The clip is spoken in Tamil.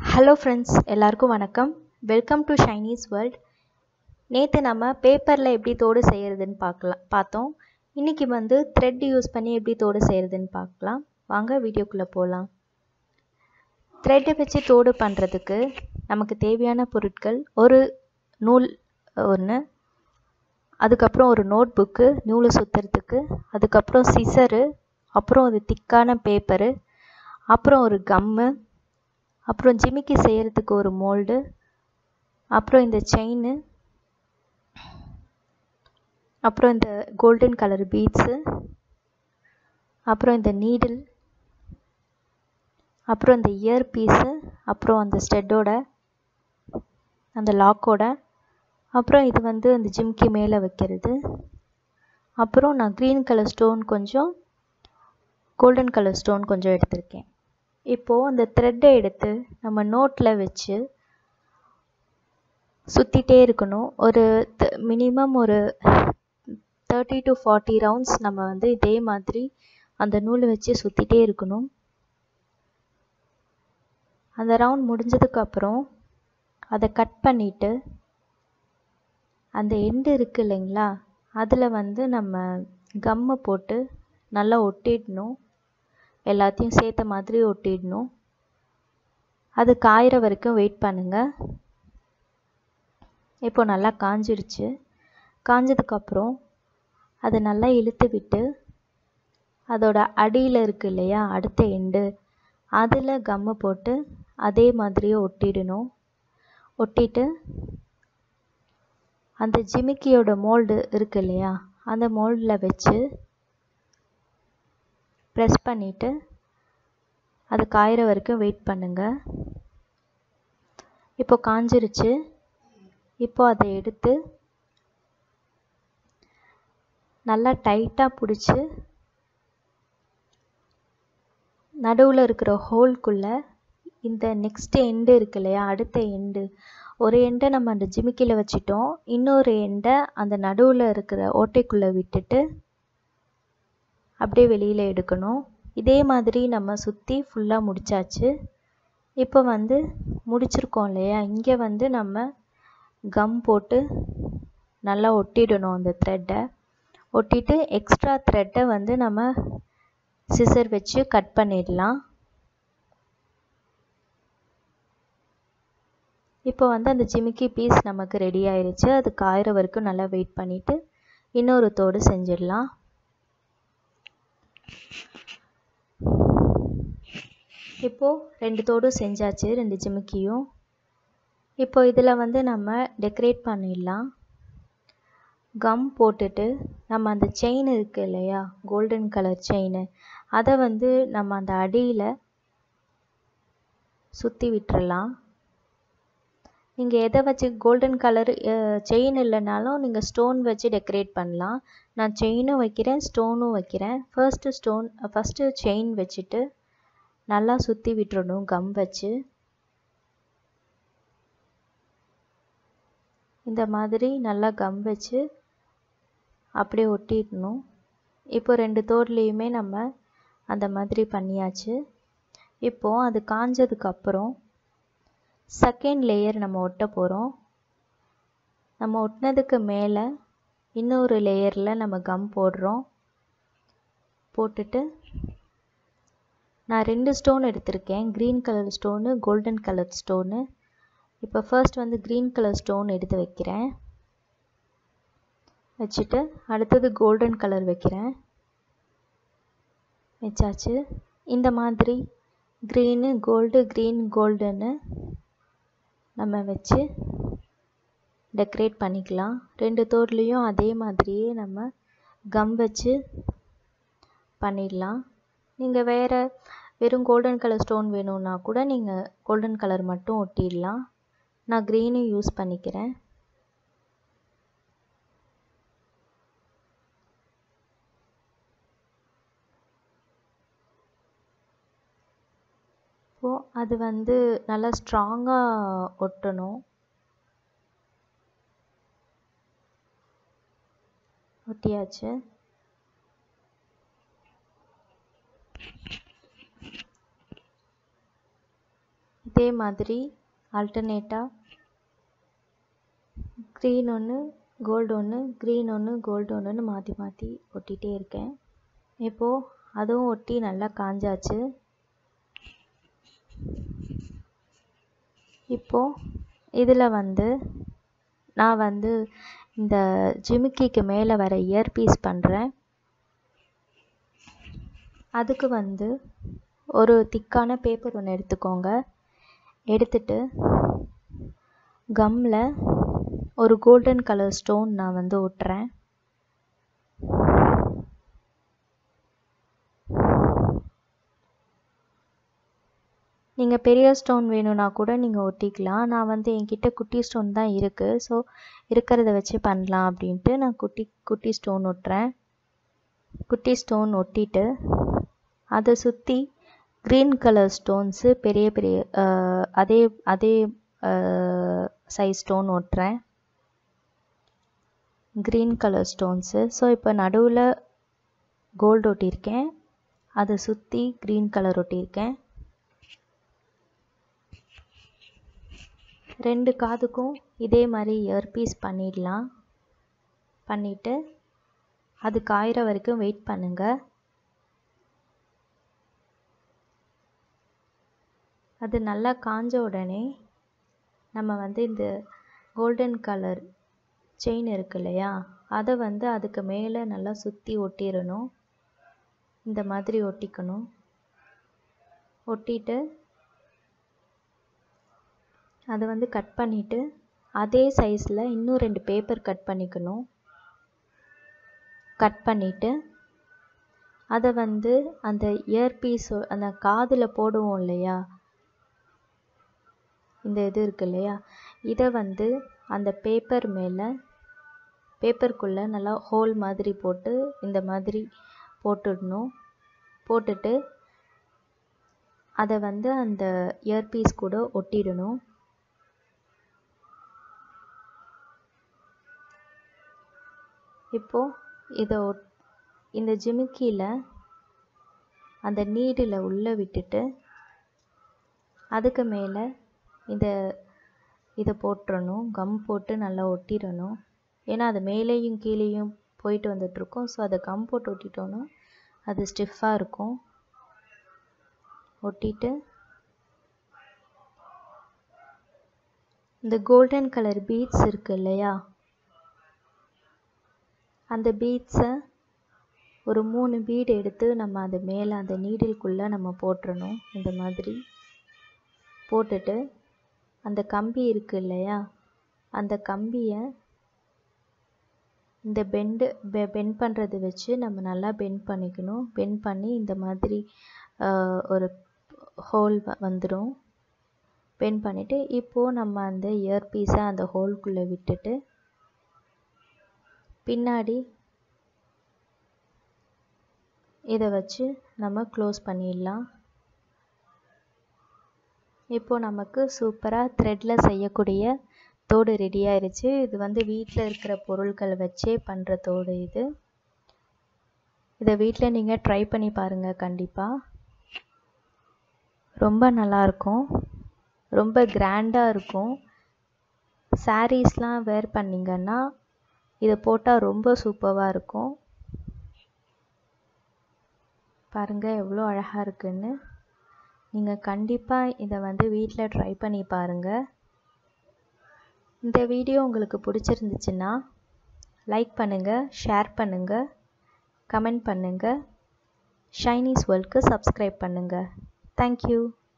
ஹலோ ஃப்ரெண்ட்ஸ் எல்லாருக்கும் வணக்கம் வெல்கம் டு ஷைனீஸ் வேர்ல்ட் நேற்று நம்ம பேப்பரில் எப்படி தோடு செய்கிறதுன்னு பார்க்கலாம் பார்த்தோம் இன்றைக்கி வந்து த்ரெட் யூஸ் பண்ணி எப்படி தோடு செய்கிறதுன்னு பார்க்கலாம் வாங்க வீடியோக்குள்ளே போகலாம் த்ரெட்டை வச்சு தோடு பண்ணுறதுக்கு நமக்கு தேவையான பொருட்கள் ஒரு நூல் ஒன்று அதுக்கப்புறம் ஒரு நோட் புக்கு நூலை சுற்றுறதுக்கு அதுக்கப்புறம் சிசரு அப்புறம் ஒரு திக்கான பேப்பரு அப்புறம் ஒரு கம்மு அப்புறம் ஜிமிக்கி செய்கிறதுக்கு ஒரு மோல்டு அப்புறம் இந்த செயின்னு அப்புறம் இந்த கோல்டன் கலர் பீட்ஸு அப்புறம் இந்த நீடில் அப்புறம் இந்த இயர் பீஸு அப்புறம் அந்த ஸ்டெட்டோட அந்த லாக்கோட அப்புறம் இது வந்து அந்த ஜிம்கி மேலே வைக்கிறது அப்புறம் நான் க்ரீன் கலர் ஸ்டோன் கொஞ்சம் கோல்டன் கலர் ஸ்டோன் கொஞ்சம் எடுத்திருக்கேன் இப்போது அந்த த்ரெட்டை எடுத்து நம்ம நோட்டில் வச்சு சுற்றிட்டே இருக்கணும் ஒரு மினிமம் ஒரு தேர்ட்டி டு ஃபார்ட்டி ரவுண்ட்ஸ் நம்ம வந்து இதே மாதிரி அந்த நூலை வச்சு சுற்றிட்டே இருக்கணும் அந்த ரவுண்ட் முடிஞ்சதுக்கப்புறம் அதை கட் பண்ணிவிட்டு அந்த எண்டு இருக்குது இல்லைங்களா அதில் வந்து நம்ம கம்மை போட்டு நல்லா ஒட்டிடணும் எல்லாத்தையும் சேர்த்த மாதிரி ஒட்டிடணும் அது காயிற வரைக்கும் வெயிட் பண்ணுங்கள் இப்போ நல்லா காஞ்சிடுச்சு காஞ்சதுக்கப்புறம் அதை நல்லா இழுத்து விட்டு அதோட அடியில் இருக்கு இல்லையா அடுத்த எண்டு அதில் கம்மு போட்டு அதே மாதிரியே ஒட்டிடணும் ஒட்டிட்டு அந்த ஜிமிக்கியோட மோல்டு இருக்கு இல்லையா அந்த மோல்டில் வச்சு ப்ரெஸ் பண்ணிவிட்டு அது காயிற வரைக்கும் வெயிட் பண்ணுங்கள் இப்போ காஞ்சிருச்சு இப்போ அதை எடுத்து நல்லா டைட்டாக பிடிச்சி நடுவில் இருக்கிற ஹோல்குள்ளே இந்த நெக்ஸ்ட் எண்டு இருக்கு இல்லையா அடுத்த எண்டு ஒரு எண்டை நம்ம அந்த ஜிமிக்கியில் வச்சிட்டோம் இன்னொரு எண்டை அந்த நடுவில் இருக்கிற ஓட்டைக்குள்ளே விட்டுட்டு அப்படியே வெளியில் எடுக்கணும் இதே மாதிரி நம்ம சுற்றி ஃபுல்லாக முடித்தாச்சு இப்போ வந்து முடிச்சிருக்கோம் இல்லையா இங்கே வந்து நம்ம கம் போட்டு நல்லா ஒட்டிடணும் அந்த த்ரெட்டை ஒட்டிட்டு எக்ஸ்ட்ரா த்ரெட்டை வந்து நம்ம சிசர் வச்சு கட் பண்ணிடலாம் இப்போ வந்து அந்த ஜிமிக்கி பீஸ் நமக்கு ரெடி ஆயிடுச்சு அது காயிற வரைக்கும் நல்லா வெயிட் பண்ணிவிட்டு இன்னொரு தோடு செஞ்சிடலாம் இப்போது ரெண்டு தோடும் செஞ்சாச்சு ரெண்டு ஜிமிக்கியும் இப்போ இதில் வந்து நம்ம டெக்கரேட் பண்ணிடலாம் கம் போட்டுட்டு நம்ம அந்த செயின் இருக்குது இல்லையா கோல்டன் கலர் செயின் அதை வந்து நம்ம அந்த அடியில் சுற்றி விட்டுறலாம் நீங்கள் எதை வச்சு கோல்டன் கலர் செயின் இல்லைனாலும் நீங்கள் ஸ்டோன் வச்சு டெக்கரேட் பண்ணலாம் நான் செயினும் வைக்கிறேன் ஸ்டோனும் வைக்கிறேன் ஃபர்ஸ்ட்டு ஸ்டோன் ஃபஸ்ட்டு செயின் வச்சுட்டு நல்லா சுற்றி விட்டுறணும் கம் வச்சு இந்த மாதிரி நல்லா கம் வச்சு அப்படியே ஒட்டிடணும் இப்போ ரெண்டு தோட்லேயுமே நம்ம அந்த மாதிரி பண்ணியாச்சு இப்போது அது காஞ்சதுக்கப்புறம் செகண்ட் லேயர் நம்ம ஒட்ட போகிறோம் நம்ம ஒட்டினதுக்கு மேலே இன்னொரு லேயரில் நம்ம கம் போடுறோம் போட்டுட்டு நான் ரெண்டு ஸ்டோன் எடுத்திருக்கேன் green colour stone golden colour stone இப்போ ஃபர்ஸ்ட் வந்து க்ரீன் கலர் ஸ்டோன் எடுத்து வைக்கிறேன் வச்சுட்டு அடுத்தது கோல்டன் கலர் வைக்கிறேன் வச்சாச்சு இந்த மாதிரி க்ரீனு கோல்டு க்ரீன் கோல்டுன்னு நம்ம வச்சு டெக்கரேட் பண்ணிக்கலாம் ரெண்டு தோட்லேயும் அதே மாதிரியே நம்ம கம் வச்சு பண்ணிடலாம் நீங்கள் வேறு வெறும் கோல்டன் கலர் ஸ்டோன் வேணும்னா கூட நீங்கள் கோல்டன் கலர் மட்டும் ஒட்டிடலாம் நான் க்ரீனும் யூஸ் பண்ணிக்கிறேன் இப்போது அது வந்து நல்லா ஸ்ட்ராங்காக ஒட்டணும் ஒட்டியாச்சு இதே மாதிரி ஆல்டர்னேட்டாக க்ரீன் ஒன்று கோல்டு ஒன்று க்ரீன் ஒன்று கோல்டு ஒன்றுன்னு மாற்றி மாற்றி ஒட்டிகிட்டே இருக்கேன் இப்போது அதுவும் ஒட்டி நல்லா காஞ்சாச்சு இப்போது இதில் வந்து நான் வந்து இந்த ஜிமிக்கிக்கு மேலே வர இயர் பீஸ் பண்ணுறேன் அதுக்கு வந்து ஒரு திக்கான பேப்பர் ஒன்று எடுத்துக்கோங்க எடுத்துட்டு கம்மில் ஒரு கோல்டன் கலர் ஸ்டோன் நான் வந்து ஒட்டுறேன் நீங்கள் பெரிய ஸ்டோன் வேணும்னா கூட நீங்கள் ஒட்டிக்கலாம் நான் வந்து என்கிட்ட குட்டி ஸ்டோன் தான் இருக்குது ஸோ இருக்கிறத வச்சு பண்ணலாம் அப்படின்ட்டு நான் குட்டி குட்டி ஸ்டோன் ஒட்டுறேன் குட்டி ஸ்டோன் ஒட்டிட்டு அதை சுற்றி க்ரீன் கலர் ஸ்டோன்ஸு பெரிய பெரிய அதே அதே சைஸ் ஸ்டோன் ஒட்டுறேன் க்ரீன் கலர் ஸ்டோன்ஸு ஸோ இப்போ நடுவில் கோல்டு ஒட்டியிருக்கேன் அதை சுற்றி க்ரீன் கலர் ஒட்டியிருக்கேன் ரெண்டு காதுக்கும் இதே மாதிரி இயர்பீஸ் பண்ணிடலாம் பண்ணிவிட்டு அது காயிற வரைக்கும் வெயிட் பண்ணுங்கள் அது நல்லா காஞ்ச உடனே நம்ம வந்து இந்த கோல்டன் கலர் செயின் இருக்கு இல்லையா அதை வந்து அதுக்கு மேலே நல்லா சுற்றி ஒட்டிடணும் இந்த மாதிரி ஒட்டிக்கணும் ஒட்டிட்டு அதை வந்து கட் பண்ணிவிட்டு அதே சைஸில் இன்னும் ரெண்டு பேப்பர் கட் பண்ணிக்கணும் கட் பண்ணிவிட்டு அதை வந்து அந்த இயர்பீஸ் அந்த காதில் போடுவோம் இல்லையா இந்த இது இருக்கு இல்லையா இதை வந்து அந்த பேப்பர் மேலே பேப்பருக்குள்ளே நல்லா ஹோல் மாதிரி போட்டு இந்த மாதிரி போட்டுடணும் போட்டுட்டு அதை வந்து அந்த இயர்பீஸ் கூட ஒட்டிடணும் இப்போது இதை ஒட் இந்த ஜிமிக்கியில் அந்த நீடில் உள்ளே விட்டுட்டு அதுக்கு மேலே இந்த இதை போட்டுறணும் கம் போட்டு நல்லா ஒட்டிடணும் ஏன்னா அது மேலேயும் கீழேயும் போயிட்டு வந்துட்ருக்கோம் ஸோ அதை கம் போட்டு ஒட்டிட்டோன்னா அது ஸ்டிஃபாக இருக்கும் ஒட்டிட்டு இந்த கோல்டன் கலர் பீட்ஸ் இருக்கு இல்லையா அந்த பீட்ஸை ஒரு மூணு பீடு எடுத்து நம்ம அது மேலே அந்த நீடில்குள்ளே நம்ம போட்டுறணும் இந்த மாதிரி போட்டுட்டு அந்த கம்பி இருக்கு இல்லையா அந்த கம்பியை இந்த பெண்டு பெ பெண்ட் பண்ணுறது வச்சு நம்ம நல்லா பெண்ட் பண்ணிக்கணும் பெண்ட் பண்ணி இந்த மாதிரி ஒரு ஹோல் வந்துடும் பெண்ட் பண்ணிவிட்டு இப்போது நம்ம அந்த இயர் பீஸை அந்த ஹோல்குள்ளே விட்டுட்டு பின்னாடி இதை வச்சு நம்ம க்ளோஸ் பண்ணிடலாம் இப்போது நமக்கு சூப்பராக த்ரெட்டில் செய்யக்கூடிய தோடு ரெடி ஆயிடுச்சு இது வந்து வீட்டில் இருக்கிற பொருட்கள் வச்சே பண்ணுற தோடு இது இதை வீட்டில் நீங்கள் ட்ரை பண்ணி பாருங்கள் கண்டிப்பாக ரொம்ப நல்லாயிருக்கும் ரொம்ப கிராண்டாக இருக்கும் சாரீஸ்லாம் வேர் பண்ணிங்கன்னா இதை போட்டால் ரொம்ப சூப்பராக இருக்கும் பாருங்கள் எவ்வளோ அழகாக இருக்குன்னு நீங்கள் கண்டிப்பாக இதை வந்து வீட்டில் ட்ரை பண்ணி பாருங்கள் இந்த வீடியோ உங்களுக்கு பிடிச்சிருந்துச்சுன்னா லைக் பண்ணுங்கள் ஷேர் பண்ணுங்கள் கமெண்ட் பண்ணுங்கள் ஷைனீஸ் வேர்ல்டுக்கு சப்ஸ்கிரைப் பண்ணுங்கள் தேங்க்யூ